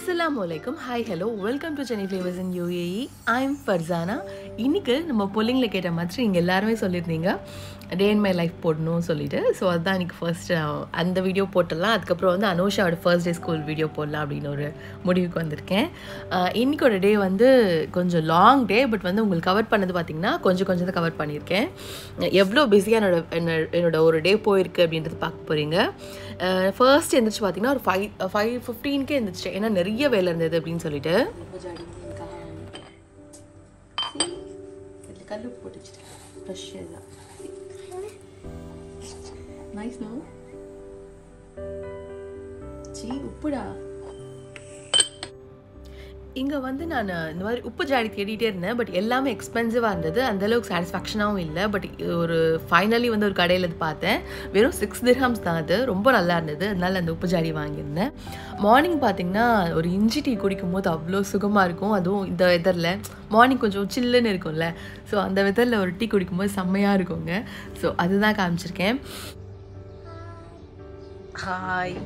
அஸ்ஸலாமு அலைக்கும் hi hello welcome to Chennai flavours in UAE I am Farsana இன்னைக்கு நம்ம பொல்லிங்கில் கேட்ட மாதிரி நீங்கள் எல்லாருமே சொல்லியிருந்தீங்க டே இன் மை லைஃப் போடணும் சொல்லிட்டு ஸோ அதுதான் இன்னைக்கு ஃபர்ஸ்ட் அந்த வீடியோ போட்டுடலாம் அதுக்கப்புறம் வந்து அனோஷாவோட ஃபர்ஸ்ட் டே ஸ்கூல் வீடியோ போடலாம் அப்படின்னு ஒரு முடிவுக்கு வந்திருக்கேன் அஹ் இன்னைக்கோட டே வந்து கொஞ்சம் லாங் டே பட் வந்து உங்களுக்கு கவர் பண்ணது பார்த்தீங்கன்னா கொஞ்சம் கொஞ்சம் தான் கவர் பண்ணியிருக்கேன் எவ்வளோ பிஸியாக என்னோட என்ன- என்னோட ஒரு டே போயிருக்கு அப்படின்றது பார்க்க போகிறீங்க ஃபர்ஸ்ட் எந்திரிச்சு பார்த்தீங்கன்னா ஒரு ஃபைவ் ஃபைவ் ஃபிஃப்டீனுக்கே எந்திரிச்சிட்டேன் ஏன்னா நிறைய வேலை இருந்தது அப்படின்னு சொல்லிட்டு கல் போட்டுச்சிட்டேன் ஃப்ரெஷ் தான் நைஸ் நோ சீ உப்புடா இங்கே வந்து நான் இந்த மாதிரி உப்பு ஜாடி தேடிட்டே இருந்தேன் பட் எல்லாமே எக்ஸ்பென்சிவாக இருந்தது அந்த அளவுக்கு சாட்டிஸ்ஃபேக்ஷனாகவும் இல்லை பட் ஒரு ஃபைனலி வந்து ஒரு கடையில் இது பார்த்தேன் வெறும் சிக்ஸ் திர்ஹம்ஸ் தான் அது ரொம்ப நல்லா இருந்தது அதனால அந்த உப்பு ஜாடி வாங்கியிருந்தேன் மார்னிங் பார்த்தீங்கன்னா ஒரு இஞ்சி டீ குடிக்கும் போது அவ்வளோ சுகமாக இருக்கும் அதுவும் இந்த வெதரில் மார்னிங் கொஞ்சம் சில்லுன்னு இருக்கும்ல ஸோ அந்த வெதரில் ஒரு டீ குடிக்கும்போது செம்மையாக இருக்குங்க ஸோ அதுதான் காமிச்சிருக்கேன் ஹாய்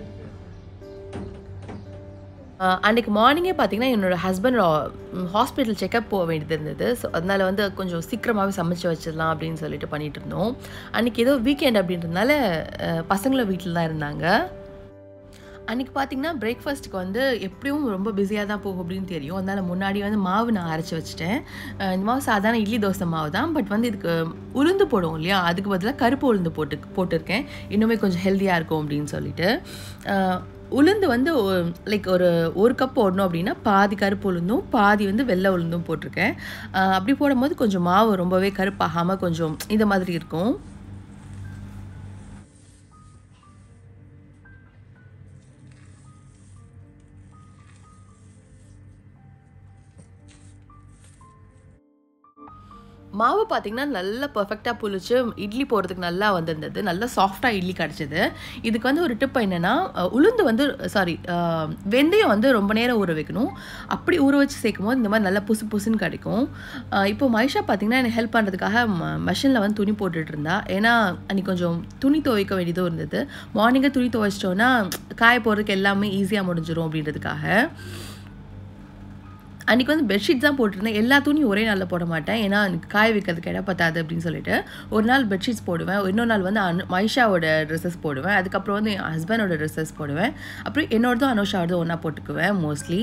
ஆஹ் அன்னைக்கு மார்னிங்கே பார்த்தீங்கன்னா என்னோட ஹஸ்பண்ட் ஹாஸ்பிட்டல் செக்கப் போக வேண்டியது இருந்தது ஸோ அதனால வந்து கொஞ்சம் சீக்கிரமாகவே சமைச்சு வச்சிடலாம் அப்படின்னு சொல்லிட்டு பண்ணிட்டு இருந்தோம் அன்னைக்கு ஏதோ வீக்கெண்ட் அப்படின்றதுனால ஆஹ் பசங்களும் வீட்டில் தான் இருந்தாங்க அன்றைக்கி பார்த்தீங்கன்னா பிரேக்ஃபாஸ்ட்டுக்கு வந்து எப்படியும் ரொம்ப பிஸியாக தான் போகும் அப்படின்னு தெரியும் அதனால் முன்னாடி வந்து மாவு நான் அரைச்சி வச்சுட்டேன் அஹ் இந்த மாவு சாதாரண இட்லி தோசை மாவு தான் பட் வந்து இதுக்கு உளுந்து போடுவோம் இல்லையா அதுக்கு பதிலாக கருப்பு உளுந்து போட்டு போட்டிருக்கேன் இன்னுமே கொஞ்சம் ஹெல்த்தியாக இருக்கும் அப்படின்னு சொல்லிட்டு அஹ் உளுந்து வந்து லைக் ஒரு ஒரு கப் போடணும் அப்படின்னா பாதி கருப்பு உளுந்தும் பாதி வந்து வெள்ளை உளுந்தும் போட்டிருக்கேன் அஹ் அப்படி போடும்போது கொஞ்சம் மாவு ரொம்பவே கருப்பாகாமல் கொஞ்சம் இந்த மாதிரி இருக்கும் மாவு பார்த்தீங்கன்னா நல்லா பர்ஃபெக்டாக புளிச்சு இட்லி போடுறதுக்கு நல்லா வந்திருந்தது நல்லா சாஃப்டாக இட்லி கிடச்சிது இதுக்கு வந்து ஒரு டிப் என்னென்னா உளுந்து வந்து சாரி வெந்தயம் வந்து ரொம்ப நேரம் ஊற வைக்கணும் அப்படி ஊற வச்சு சேர்க்கும் போது இந்த மாதிரி நல்லா புசு புசுன்னு கிடைக்கும் அஹ் இப்போ மைஷா பார்த்தீங்கன்னா எனக்கு ஹெல்ப் பண்ணுறதுக்காக மிஷினில் வந்து துணி போட்டுட்டு இருந்தா ஏன்னா அன்றைக்கி கொஞ்சம் துணி துவைக்க வேண்டியதும் இருந்தது மார்னிங்கே துணி துவைச்சிட்டோன்னா காய போடுறதுக்கு எல்லாமே ஈஸியாக முடிஞ்சிடும் அப்படின்றதுக்காக அன்றைக்கி வந்து பெட்ஷீட் தான் போட்டிருந்தேன் எல்லா துணியும் ஒரே நாளில் போட மாட்டேன் ஏன்னா எனக்கு காய வைக்கிறதுக்கு இடம் பத்தாது அப்படின்னு சொல்லிட்டு ஒரு நாள் பெட்ஷீட்ஸ் போடுவேன் இன்னொரு நாள் வந்து அனு மைஷாவோட ட்ரெஸ்ஸஸ் போடுவேன் அதுக்கப்புறம் வந்து என் ஹஸ்பண்டோட ட்ரெஸ்ஸஸ் போடுவேன் அப்புறம் என்னோடதும் அனுஷாவோடதும் ஒன்றா போட்டுக்குவேன் மோஸ்ட்லி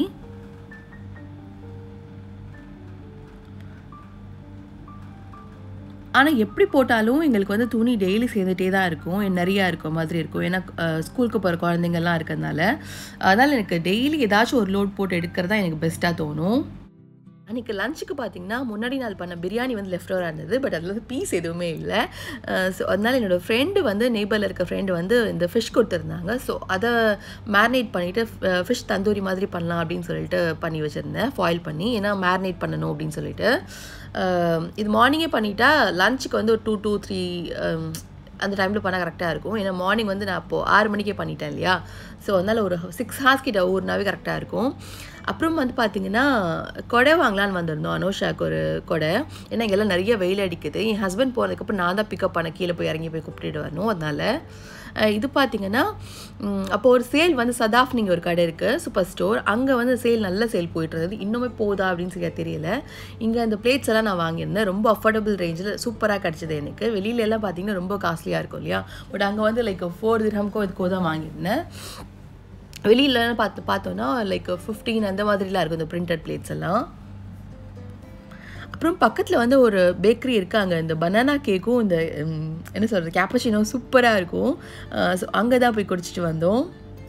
ஆனால் எப்படி போட்டாலும் எங்களுக்கு வந்து துணி டெய்லி சேர்ந்துட்டே தான் இருக்கும் என் நிறையா இருக்கும் மாதிரி இருக்கும் ஏன்னா அஹ், ஸ்கூலுக்கு போகிற குழந்தைங்கள்லாம் இருக்கிறதுனால அதனால் எனக்கு டெய்லி ஏதாச்சும் ஒரு லோட் போட்டு எடுக்கிறது தான் எனக்கு பெஸ்ட்டாக தோணும் அன்றைக்கி லஞ்சுக்கு பார்த்தீங்கன்னா முன்னாடி நாள் பண்ண பிரியாணி வந்து லெஃப்ட் ஓவராக இருந்தது பட் அதில் வந்து பீஸ் எதுவுமே இல்லை ஸோ அதனால் என்னோடய ஃப்ரெண்டு வந்து நெய்பரில் இருக்க ஃப்ரெண்டு வந்து இந்த ஃபிஷ் கொடுத்துருந்தாங்க ஸோ அதை மேரினேட் பண்ணிவிட்டு ஃபிஷ் தந்தூரி மாதிரி பண்ணலாம் அப்படின்னு சொல்லிட்டு பண்ணி வச்சுருந்தேன் ஃபாயில் பண்ணி ஏன்னா மேரினேட் பண்ணணும் அப்படின்னு சொல்லிட்டு அஹ், இது மார்னிங்கே பண்ணிட்டா லஞ்சுக்கு வந்து ஒரு டூ டூ த்ரீ அந்த டைமில் பண்ணால் கரெக்டாக இருக்கும் ஏன்னா மார்னிங் வந்து நான் அப்போது ஆறு மணிக்கே பண்ணிட்டேன் இல்லையா ஸோ அதனால் ஒரு சிக்ஸ் ஹார்ஸ் கிட்ட ஊர்னாவே கரெக்டாக இருக்கும் அப்புறம் வந்து பார்த்தீங்கன்னா கொடை வாங்கலான்னு வந்திருந்தோம் அனோஷாக்கு ஒரு கொடை ஏன்னா இங்கெல்லாம் நிறைய வெயில் அடிக்குது என் ஹஸ்பண்ட் போனதுக்கப்புறம் நான் தான் பிக்கப் பண்ண கீழே போய் இறங்கி போய் கூப்பிட்டுட்டு வரணும் அதனால் அஹ் இது பார்த்தீங்கன்னா ம், அப்போ ஒரு சேல் வந்து சதாஃப்னிங்க ஒரு கடை இருக்குது சூப்பர் ஸ்டோர் அங்கே வந்து சேல் நல்ல சேல் போயிட்டு இருந்தது இன்னுமே போதா அப்படின்னு சரியா தெரியல இங்கே அந்த பிளேட்ஸ் எல்லாம் நான் வாங்கியிருந்தேன் ரொம்ப அஃபோர்டபுள் ரேஞ்சில் சூப்பராக கிடச்சிது எனக்கு வெளியில எல்லாம் பார்த்தீங்கன்னா ரொம்ப காஸ்ட்லியாக இருக்கும் இல்லையா பட் அங்கே வந்து லைக் ஃபோர் திரம்க்கோ இதுக்கோ தான் வாங்கியிருந்தேன் வெளியில பார்த்து பார்த்தோன்னா லைக் ஃபிஃப்டீன் அந்த மாதிரிலாம் இருக்கும் இந்த பிரிண்டட் பிளேட்ஸ் எல்லாம் அப்புறம் பக்கத்தில் வந்து ஒரு பேக்கரி இருக்காங்க இந்த பனானா கேக்கும் இந்த ம், என்ன சொல்கிறது கேப்பச்சினோ சூப்பராக இருக்கும் ஸோ அங்கே தான் போய் குடிச்சிட்டு வந்தோம்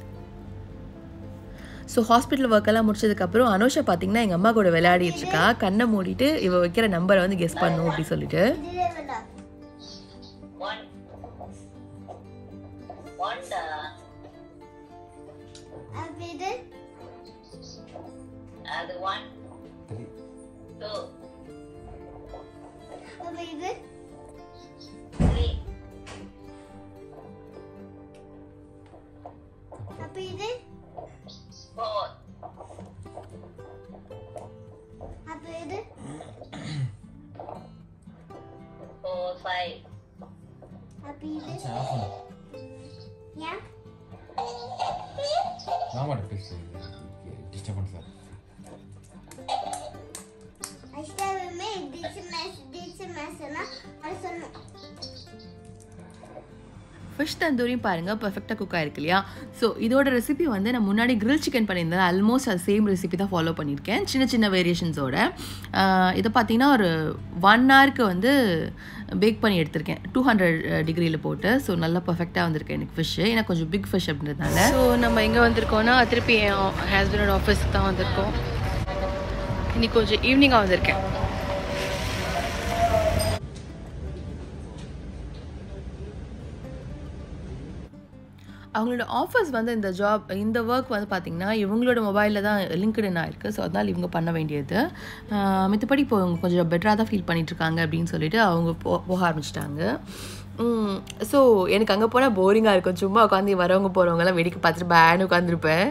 ஸோ ஹாஸ்பிட்டல் ஒர்க்கெல்லாம் முடிச்சதுக்கப்புறம் அனுஷா பார்த்தீங்கன்னா எங்கள் அம்மா கூட விளையாடிட்டு இருக்கா கண்ணை மூடிட்டு இவ வைக்கிற நம்பரை வந்து கெஸ் பண்ணும் அப்படி சொல்லிட்டு One. Wanda. அது one. Two. Three. Four. Four, five. நான் மட்டும் பேசு டிஸ்டர்ப் அஷ்டமே டிச்சு மேஸ் டிச்சு மேஸ்னா அது சொன்னோம் ஃபிஷ் தந்தூரியும் பாருங்கள் பர்ஃபெக்டாக குக் ஆயிருக்கு இல்லையா ஸோ இதோட ரெசிபி வந்து நான் முன்னாடி grill சிக்கன் பண்ணியிருந்தேன் ஆல்மோஸ்ட் அது சேம் ரெசிபி தான் ஃபாலோ பண்ணியிருக்கேன் சின்ன சின்ன வேரியேஷன்ஸோட இதை பார்த்தீங்கன்னா ஒரு ஒன் ஹவருக்கு வந்து பேக் பண்ணி எடுத்திருக்கேன் டூ ஹண்ட்ரட் டிகிரியில் போட்டு ஸோ நல்லா பர்ஃபெக்டாக வந்திருக்கு எனக்கு ஃபிஷ்ஷு ஏன்னா கொஞ்சம் பிக் ஃபிஷ் அப்படின்றதுனால ஸோ நம்ம எங்கே வந்திருக்கோம்னா திருப்பி என் ஹஸ்பண்டோட ஆஃபீஸுக்கு தான் வந்திருக்கோம் இன்னைக்கு கொஞ்சம் ஈவினிங்காக வந்திருக்கேன் அவங்களோட ஆஃபர்ஸ் வந்து இந்த ஜாப் இந்த ஒர்க் வந்து பார்த்திங்கன்னா இவங்களோட மொபைலில் தான் லிங்க்டின் ஆயிருக்கு ஸோ அதனால் இவங்க பண்ண வேண்டியது ஆஹ் மித்தபடி இப்போ அவங்க கொஞ்சம் பெட்டராக தான் ஃபீல் பண்ணிகிட்ருக்காங்க அப்படின்னு சொல்லிட்டு அவங்க போ போக ஆரம்பிச்சிட்டாங்க ஸோ எனக்கு அங்கே போனால் போரிங்காக இருக்கும் சும்மா உட்காந்து வரவங்க போகிறவங்கலாம் வேடிக்கை பார்த்துட்டு பேன்னு உட்காந்துருப்பேன்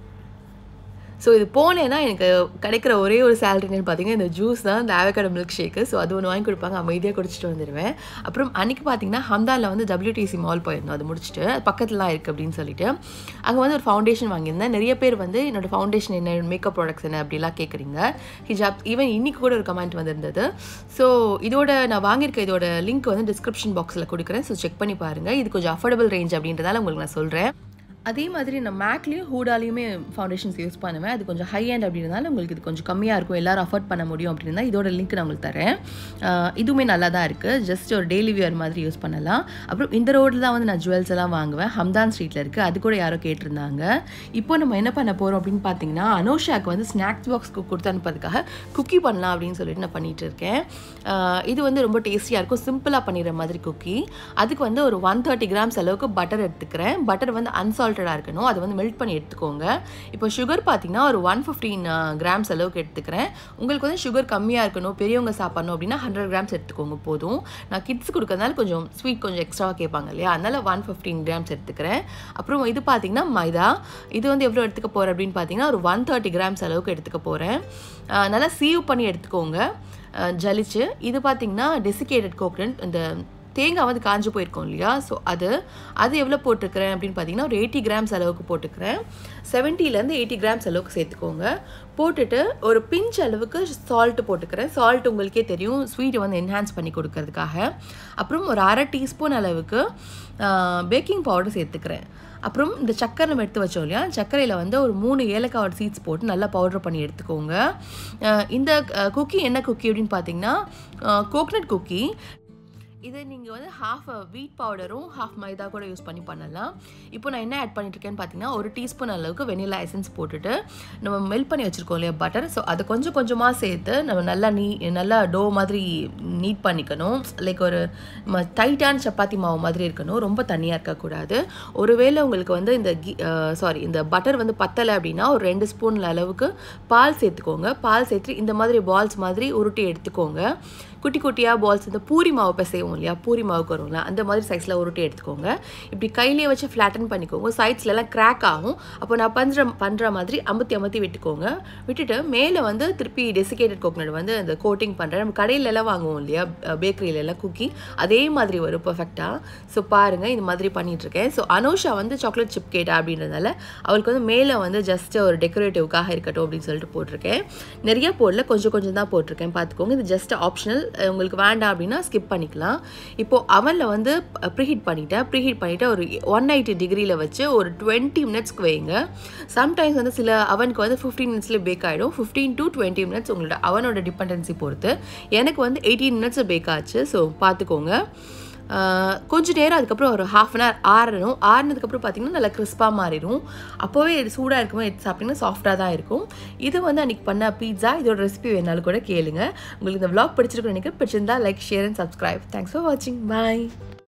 ஸோ இது போனேன்னா எனக்கு கிடைக்கிற ஒரே ஒரு சேலரின்னு பார்த்தீங்கன்னா இந்த ஜூஸ் தான் இந்த ஆவக்காடோ மில்க் ஷேக்கு ஸோ அது ஒன்று வாங்கி கொடுப்பாங்க அமைதியாக குடிச்சிட்டு வந்துடுவேன் அப்புறம் அன்றைக்கி பார்த்தீங்கன்னா ஹம்தானில் வந்து WTC மால் போயிருந்தோம் அது முடிச்சுட்டு பக்கத்துலலாம் இருக்குது அப்படின்னு சொல்லிட்டு அங்கே வந்து ஒரு ஃபவுண்டேஷன் வாங்கியிருந்தேன் நிறைய பேர் வந்து என்னோட ஃபவுண்டேஷன் என்ன மேக்கப் ப்ராடக்ட்ஸ் என்ன அப்படிலாம் கேட்குறீங்க ஹிஜாப் ஈவன் இன்னைக்கு கூட ஒரு கமெண்ட் வந்திருந்தது ஸோ இதோட நான் வாங்கியிருக்க இதோட லிங்க் வந்து டிஸ்கிரிப்ஷன் பாக்ஸில் கொடுக்குறேன் ஸோ செக் பண்ணி பாருங்கள் இது கொஞ்சம் அஃபோர்டபுள் ரேஞ்ச் அப்படின்றதால உங்களுக்கு நான் சொல்கிறேன் அதே மாதிரி நான் மேக்லேயும் ஹூடாலையுமே ஃபவுண்டேஷன்ஸ் யூஸ் பண்ணுவேன் அது கொஞ்சம் ஹை அண்ட் அப்படின்றதால உங்களுக்கு இது கொஞ்சம் கம்மியாக இருக்கும் எல்லாரும் அஃபோர்ட் பண்ண முடியும் அப்படின்னா இதோட லிங்க் நான் உங்களுக்கு தரேன் ஆஹ் இதுவுமே நல்லா தான் இருக்குது ஜஸ்ட் ஒரு டெய்லி வியர் மாதிரி யூஸ் பண்ணலாம் அப்புறம் இந்த ரோட்டில் தான் வந்து நான் ஜுவல்ஸ் எல்லாம் வாங்குவேன் ஹம்தான் ஸ்ட்ரீட்டில் இருக்குது அது கூட யாரோ கேட்டிருந்தாங்க இப்போ நம்ம என்ன பண்ண போகிறோம் அப்படின்னு பார்த்தீங்கன்னா அனோஷாக்கு வந்து ஸ்நாக்ஸ் பாக்ஸ் கொடுத்து அனுப்புறதுக்காக குக்கி பண்ணலாம் அப்படின்னு சொல்லிட்டு நான் பண்ணிட்டு இருக்கேன் ஆஹ் இது வந்து ரொம்ப டேஸ்டியாக இருக்கும் சிம்பிளாக பண்ணிடுற மாதிரி குக்கி அதுக்கு வந்து ஒரு ஒன் தேர்ட்டி கிராம்ஸ் அளவுக்கு பட்டர் எடுத்துக்கிறேன் பட்டர் வந்து அன்சால்ட்டடாக இருக்கணும் அதை வந்து மெல்ட் பண்ணி எடுத்துக்கோங்க இப்போ சுகர் பார்த்தீங்கன்னா ஒரு ஒன் ஃபிஃப்டீன் கிராம்ஸ் அளவுக்கு எடுத்துக்கிறேன் உங்களுக்கு வந்து சுகர் கம்மியாக இருக்கணும் பெரியவங்க சாப்பிடணும் அப்படின்னா ஹண்ட்ரட் கிராம்ஸ் எடுத்துக்கோங்க போதும் நான் கிட்ஸ் கொடுக்கறதுனால கொஞ்சம் ஸ்வீட் கொஞ்சம் எக்ஸ்ட்ராவாக கேட்பாங்க இல்லையா அதனால ஒன் ஃபிஃப்டீன் கிராம்ஸ் எடுத்துக்கிறேன் அப்புறம் இது பார்த்தீங்கன்னா மைதா இது வந்து எவ்வளோ எடுத்துக்க போகிறேன் அப்படின்னு பார்த்தீங்கன்னா ஒரு ஒன் தேர்ட்டி கிராம்ஸ் அளவுக்கு எடுத்துக்க போகிறேன் நல்லா சீவ் பண்ணி எடுத்துக்கோங்க அஹ் ஜலிச்சு இது பார்த்தீங்கன்னா டெசிகேட்டட் கோகனட் இந்த தேங்காய் வந்து காஞ்சு போயிருக்கோம் இல்லையா ஸோ அது அது எவ்வளோ போட்டிருக்கிறேன் அப்படின்னு பார்த்தீங்கன்னா ஒரு எயிட்டி கிராம்ஸ் அளவுக்கு போட்டுக்கிறேன் செவன்ட்டிலேருந்து எயிட்டி கிராம்ஸ் அளவுக்கு சேர்த்துக்கோங்க போட்டுட்டு ஒரு பிஞ்ச் அளவுக்கு சால்ட்டு போட்டுக்கிறேன் சால்ட் உங்களுக்கே தெரியும் ஸ்வீட்டை வந்து என்ஹான்ஸ் பண்ணி கொடுக்கறதுக்காக அப்புறம் ஒரு அரை டீஸ்பூன் அளவுக்கு பேக்கிங் பவுடர் சேர்த்துக்கிறேன் அப்புறம் இந்த சக்கரை நம்ம எடுத்து வச்சோம் இல்லையா சர்க்கரையில் வந்து ஒரு மூணு ஏலக்காவோட சீட்ஸ் போட்டு நல்லா பவுடர் பண்ணி எடுத்துக்கோங்க அஹ் இந்த குக்கி என்ன குக்கி அப்படின்னு பார்த்தீங்கன்னா கோகனட் குக்கி இதை நீங்கள் வந்து ஹாஃப் வீட் பவுடரும் ஹாஃப் மைதா கூட யூஸ் பண்ணி பண்ணலாம் இப்போ நான் என்ன ஆட் பண்ணிட்டுருக்கேன்னு பார்த்தீங்கன்னா ஒரு டீஸ்பூன் அளவுக்கு வெனிலா எசன்ஸ் போட்டுட்டு நம்ம மெல்ட் பண்ணி வச்சுருக்கோம் இல்லையா பட்டர் ஸோ அதை கொஞ்சம் கொஞ்சமாக சேர்த்து நம்ம நல்லா நீ நல்லா டோ மாதிரி நீட் பண்ணிக்கணும் லைக் ஒரு டைட்டான சப்பாத்தி மாவு மாதிரி இருக்கணும் ரொம்ப தண்ணியாக இருக்கக்கூடாது ஒருவேளை உங்களுக்கு வந்து இந்த கீ சாரி இந்த பட்டர் வந்து பத்தலை அப்படின்னா ஒரு ரெண்டு ஸ்பூன் அளவுக்கு பால் சேர்த்துக்கோங்க பால் சேர்த்து இந்த மாதிரி பால்ஸ் மாதிரி உருட்டி எடுத்துக்கோங்க குட்டி குட்டியாக பால்ஸ் இந்த பூரி மாவு பிசைவோம் இல்லையா பூரி மாவுக்கு வரும்ல அந்த மாதிரி சைஸில் உருட்டி எடுத்துக்கோங்க இப்படி கையிலேயே வச்சு ஃப்ளாட்டன் பண்ணிக்கோங்க சைட்ஸ்லலாம் கிராக் ஆகும் அப்போ நான் பண்ணுற பண்ணுற மாதிரி அமுத்தி அமுத்தி விட்டுக்கோங்க விட்டுட்டு மேலே வந்து திருப்பி டெசிகேட்டட் கோகனட் வந்து அந்த கோட்டிங் பண்ணுறேன் நம்ம கடையிலலாம் வாங்குவோம் இல்லையா பேக்கரியிலலாம் குக்கி அதே மாதிரி வரும் பர்ஃபெக்டாக ஸோ பாருங்கள் இந்த மாதிரி பண்ணிகிட்ருக்கேன் ஸோ அனோஷா வந்து சாக்லேட் சிப் கேட்டா அப்படின்றதால அவளுக்கு வந்து மேலே வந்து ஜஸ்ட் ஒரு டெக்கரேட்டிவ்காக இருக்கட்டும் அப்படின்னு சொல்லிட்டு போட்டிருக்கேன் நிறைய போடல கொஞ்சம் கொஞ்சம் தான் போட்டிருக்கேன் பார்த்துக்கோங்க இது ஜஸ்ட் ஆப்ஷனல் உங்களுக்கு வேண்டாம் அப்படின்னா ஸ்கிப் பண்ணிக்கலாம் இப்போது அவனில் வந்து ப்ரீஹீட் பண்ணிட்டேன் ப்ரீஹீட் பண்ணிவிட்டு ஒரு ஒன் எயிட்டி டிகிரியில் வச்சு ஒரு டுவெண்ட்டி மினிட்ஸ்க்கு வைங்க சம்டைம்ஸ் வந்து சில அவனுக்கு வந்து ஃபிஃப்டீன் மினிட்ஸில் பேக் ஆகிடும் ஃபிஃப்டீன் டு டுவெண்ட்டி மினிட்ஸ் உங்களோட அவனோட டிபெண்டன்சி பொறுத்து எனக்கு வந்து எயிட்டீன் மினிட்ஸ் பேக் ஆச்சு ஸோ பார்த்துக்கோங்க கொஞ்சம் நேரம் அதுக்கப்புறம் ஒரு ஹாஃப் அன் ஹவர் ஆறணும் ஆறுனதுக்கப்புறம் பார்த்தீங்கன்னா நல்லா கிறிஸ்பாக மாறிடும் அப்போவே இது சூடாக இருக்கும்போது எடுத்து சாப்பிட்டிங்கன்னா சாஃப்டாக தான் இருக்கும் இது வந்து அன்றைக்கி பண்ண பீட்சா இதோட ரெசிபி வேணாலும் கூட கேளுங்க உங்களுக்கு இந்த vlog பிடிச்சிருக்குன்னு நினைக்கிறேன் பிடிச்சிருந்தா like share and subscribe thanks for வாட்சிங் பாய்